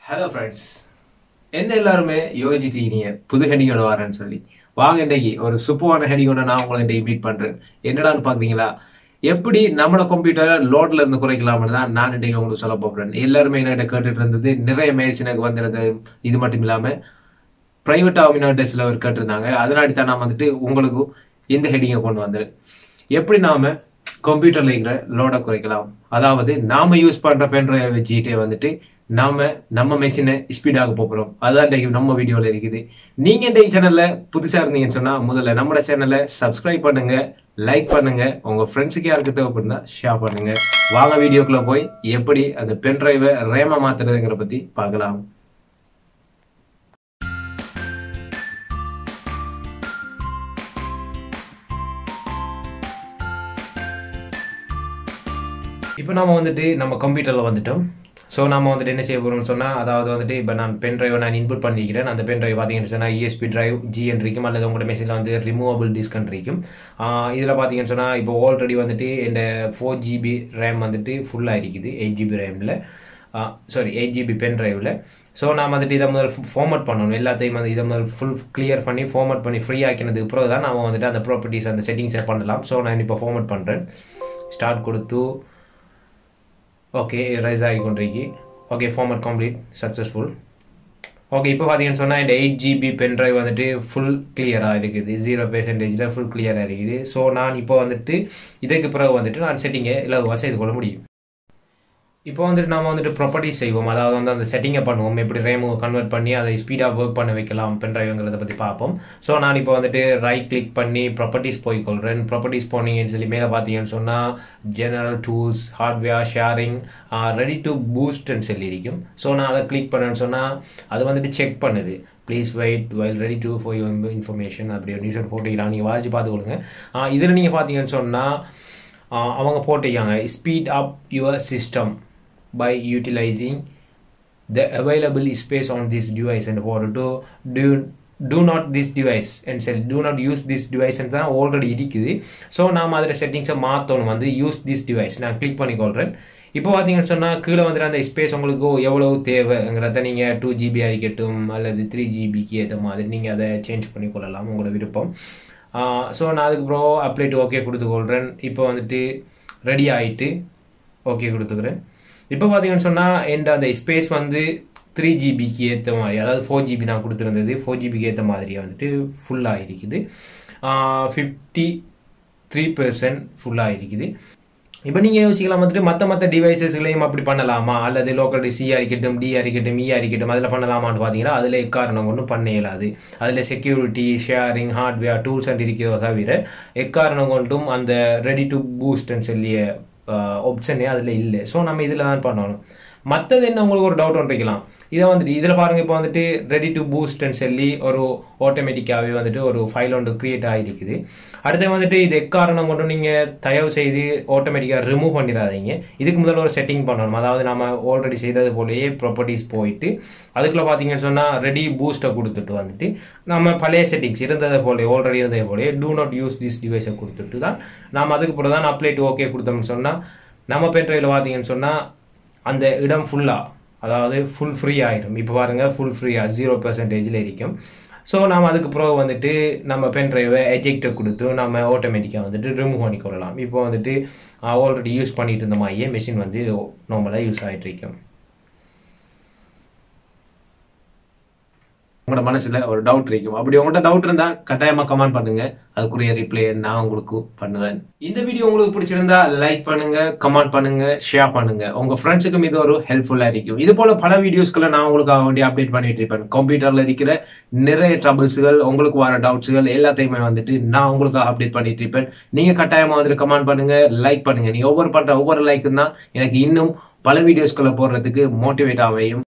hello friends என்ன எல்லாருமே யோசிச்சிட்டீங்க புது ஹெடிங்கோட வரேன்னு சொல்லி வாங்க இன்றைக்கு ஒரு சூப்பரான ஹெடிங்கோட நான் உங்களை இன்றைக்கு மீட் பண்றேன் என்னடான்னு பாக்குறீங்களா எப்படி நம்மளோட கம்ப்யூட்டரை லோட்ல இருந்து குறைக்கலாம்னு தான் நான் இன்றைக்கு உங்களுக்கு சொல்ல போகிறேன் எல்லாருமே என்கிட்ட கேட்டுட்டு இருந்தது நிறைய மெயில்ஸ் எனக்கு வந்துருது இது மட்டும் இல்லாம பிரைவேட் ஆமினோட்டஸ்ல ஒரு கேட்டிருந்தாங்க அதனாடி தான் நான் வந்துட்டு உங்களுக்கு இந்த ஹெடிங்கை கொண்டு வந்தேன் எப்படி நாம கம்ப்யூட்டர்ல இருக்கிற லோடை குறைக்கலாம் அதாவது நாம யூஸ் பண்ற பென்ட்ரைவை வச்சுக்கிட்டே வந்துட்டு நாம நம்ம மெஷினை ஸ்பீடாக போகிறோம் அதுதான் இன்றைக்கு நம்ம வீடியோல இருக்குது நீங்க இந்த சேனல்ல புதுசா இருந்தீங்கன்னு சொன்னா முதல்ல நம்ம சேனலை சப்ஸ்கிரைப் பண்ணுங்க லைக் பண்ணுங்க உங்க ஃப்ரெண்ட்ஸுக்கு யாருக்கு தேவைப்படுதா ஷேர் பண்ணுங்க வாங்க வீடியோக்குள்ள போய் எப்படி அந்த பென் டிரைவை ரேமா மாத்துறதுங்கிற பத்தி பார்க்கலாம் இப்போ நாம வந்துட்டு நம்ம கம்ப்யூட்டரில் வந்துட்டோம் ஸோ நம்ம வந்துட்டு என்ன செய்ய போகிறோம்னு சொன்னால் அதாவது வந்துட்டு இப்போ நான் பென் டிரைவை நான் இன்புட் பண்ணிக்கிறேன் அந்த பென் டிரைவ் பார்த்தீங்கன்னு சொன்னால் இஎஸ்பி டிரைவ் ஜிஎன் இருக்கும் அல்லது உங்களோட மெஷினில் வந்து ரிமூவபிள் டிஸ்கன் இருக்கும் இதில் பார்த்தீங்கன்னு சொன்னால் இப்போ ஆல்ரெடி வந்துட்டு இந்த ஃபோர் ஜிபி ரேம் வந்துட்டு ஃபுல்லாக இருக்குது எயிட் ஜிபி ரேமில் சாரி எயிட் ஜிபி பென் டிரைவில் ஸோ நான் வந்துட்டு இதை முதல் ஃபார்மட் பண்ணணும் எல்லாத்தையும் வந்து இதை முதல் ஃபுல் கிளியர் பண்ணி ஃபார்மட் பண்ணி ஃப்ரீ ஆக்கினதுக்கு பிறகு தான் நம்ம வந்துட்டு அந்த ப்ராப்பர்ட்டிஸ் அந்த செட்டிங்ஸை பண்ணலாம் ஸோ நான் இப்போ ஃபார்மட் பண்ணுறேன் ஸ்டார்ட் கொடுத்து ஓகே ரைஸ் ஆகி கொண்டிருக்கு okay format complete successful okay இப்போ பார்த்தீங்கன்னு சொன்னால் இந்த எயிட் ஜிபி பென் ட்ரைவ் வந்துட்டு ஃபுல் கிளியராக இருக்குது ஜீரோ பெர்சன்டேஜில் ஃபுல் கிளியராக இருக்குது ஸோ நான் இப்போ வந்துட்டு இதுக்கு பிறகு வந்துட்டு நான் செட்டிங்கை இலகுவாக செய்து கொள்ள முடியும் இப்போ வந்துட்டு நம்ம வந்துட்டு ப்ராப்பர்ட்டிஸ் செய்வோம் அதாவது வந்து அந்த செட்டிங்கை பண்ணுவோம் எப்படி ரேமு கன்வெர்ட் பண்ணி அதை ஸ்பீடாக ஒர்க் பண்ண வைக்கலாம் பென் டிரைவுங்கிறத பற்றி பார்ப்போம் ஸோ நான் இப்போ வந்துட்டு ரைட் கிளிக் பண்ணி ப்ராப்பர்ட்டிஸ் போய்க்கொள்கிறேன் ப்ராப்பர்ட்டிஸ் போனீங்கன்னு சொல்லி மேலே பார்த்தீங்கன்னு சொன்னால் general tools hardware sharing ready to பூஸ்ட்னு சொல்லி இருக்கும் ஸோ நான் அதை கிளிக் பண்ணேன்னு சொன்னால் அது வந்துட்டு செக் பண்ணுது please wait while ready to for your information அப்படி ஒரு நியூஸ் போட்டுக்கலாம் நீங்கள் வாசிச்சு பார்த்துக்கொள்ளுங்க இதில் நீங்கள் பார்த்தீங்கன்னு சொன்னால் அவங்க போட்டிருக்காங்க speed up your system by utilizing the available space on this device and order to do do not this device and say do not use this device தான் ஆல்ரெடி இருக்குது ஸோ நாம் அதில் செட்டிங்ஸை மாற்றணும் வந்து யூஸ் திஸ் டிவைஸ் நான் click பண்ணிக்கொள்கிறேன் இப்போ பார்த்தீங்கன்னு சொன்னால் கீழே வந்துட்டு அந்த ஸ்பேஸ் உங்களுக்கு எவ்வளவு தேவைங்கிறத நீங்கள் டூ ஜிபி ஆகிக்கட்டும் அல்லது த்ரீ ஜிபிக்கு ஏற்ற மாதிரி நீங்கள் அதை சேஞ்ச் பண்ணிக்கொள்ளலாம் உங்களோட விருப்பம் ஸோ நான் அதுக்கப்புறம் அப்ளை டு ஓகே கொடுத்துக்கொள்கிறேன் இப்போ வந்துட்டு ரெடி ஆகிட்டு ஓகே கொடுத்துக்கிறேன் இப்போ பார்த்தீங்கன்னு சொன்னால் என் அந்த ஸ்பேஸ் வந்து த்ரீ ஜிபிக்கு ஏற்ற மாதிரி அதாவது ஃபோர் ஜிபி நான் கொடுத்துருந்தது ஃபோர் ஜிபிக்கு ஏற்ற மாதிரியே வந்துட்டு ஃபுல்லாக இருக்குது ஃபிஃப்டி த்ரீ பெர்சன்ட் ஃபுல்லாக இருக்குது இப்போ நீங்கள் யோசிக்கலாம் வந்துட்டு மற்ற மற்ற டிவைசஸ்களையும் அப்படி பண்ணலாமா அல்லது லோக்கல் சிஆ இருக்கட்டும் டிஆர் இருக்கட்டும் இஆர் இருக்கட்டும் அதில் பண்ணலாமான்னு பார்த்தீங்கன்னா அதில் எக்காரணம் ஒன்றும் பண்ண இயலாது அதில் security sharing hardware tools and இருக்கிறதோ தவிர எக்காரணம் கொண்டும் அந்த ரெடி டு பூஸ்ட்னு சொல்லிய ஆப்ஷனே அதில் இல்லை ஸோ நம்ம இதில் தான் பண்ணணும் மற்றது என்ன உங்களுக்கு ஒரு டவுட் ஒன்று வைக்கலாம் இதை வந்துட்டு இதில் பாருங்கள் இப்போ வந்துட்டு ரெடி டு பூஸ்ட்னு சொல்லி ஒரு ஆட்டோமேட்டிக்காகவே வந்துட்டு ஒரு ஃபைல் ஒன்று க்ரியேட் ஆகிருக்குது அடுத்து வந்துட்டு இது எக்காரணம் கொண்டு நீங்கள் தயவு செய்து ஆட்டோமேட்டிக்காக ரிமூவ் பண்ணிடாதீங்க இதுக்கு முதல்ல ஒரு செட்டிங் பண்ணணும் அதாவது நம்ம ஆல்ரெடி செய்தது போலயே ப்ராப்பர்ட்டிஸ் போயிட்டு அதுக்குள்ளே பார்த்தீங்கன்னு சொன்னால் ரெடி பூஸ்ட்டை கொடுத்துட்டு வந்துட்டு நம்ம பழைய செட்டிங்ஸ் இருந்ததை போல ஆல்ரெடி இருந்ததை போலயே டூ நாட் யூஸ் திஸ் டிவைஸை கொடுத்துட்டு தான் நம்ம அதுக்கு பிறகு தான் அப்ளை டு ஓகே கொடுத்தோம்னு சொன்னால் நம்ம பென்ட்ரைவில் பார்த்தீங்கன்னு சொன்னால் அந்த இடம் ஃபுல்லாக அதாவது ஃபுல் ஃப்ரீ ஆகிடும் இப்போ பாருங்கள் ஃபுல் ஃப்ரீயாக ஜீரோ பர்சன்டேஜில் இருக்கும் ஸோ நம்ம அதுக்கு பிறகு வந்துட்டு நம்ம பென் ட்ரைவை எஜெக்டை கொடுத்து நம்ம ஆட்டோமேட்டிக்காக வந்துட்டு ரிமூவ் பண்ணிக்கொள்ளலாம் இப்போ வந்துட்டு ஆல்ரெடி யூஸ் பண்ணிட்டு இருந்த மாதிரியே மிஷின் வந்து நார்மலாக யூஸ் ஆகிட்டு இருக்கும் உங்களோட மனசுல ஒரு டவுட் இருக்கும் அப்படி உங்கள்கிட்ட டவுட் இருந்தா கட்டாயமா கமெண்ட் பண்ணுங்க அதுக்குரிய ரிப்ளை நான் உங்களுக்கு பண்ணுவேன் இந்த வீடியோ உங்களுக்கு பிடிச்சிருந்தா லைக் பண்ணுங்க கமெண்ட் பண்ணுங்க ஷேர் பண்ணுங்க உங்க ஃப்ரெண்ட்ஸுக்கும் இது ஒரு ஹெல்ப்ஃபுல்லா இருக்கும் இது போல பல வீடியோஸ்களை நான் உங்களுக்கு வேண்டி அப்டேட் பண்ணிட்டு இருப்பேன் கம்ப்யூட்டர்ல இருக்கிற நிறைய ட்ரபிள்ஸுகள் உங்களுக்கு வர டவுட்ஸுகள் எல்லாத்தையுமே வந்துட்டு நான் உங்களுக்கு அப்டேட் பண்ணிட்டு இருப்பேன் நீங்க கட்டாயமா வந்துட்டு கமெண்ட் பண்ணுங்க லைக் பண்ணுங்க நீங்க ஒவ்வொரு பண்ற ஒவ்வொரு லைக்கும் தான் எனக்கு இன்னும் பல வீடியோஸ்களை போடுறதுக்கு மோட்டிவேட் ஆகையும்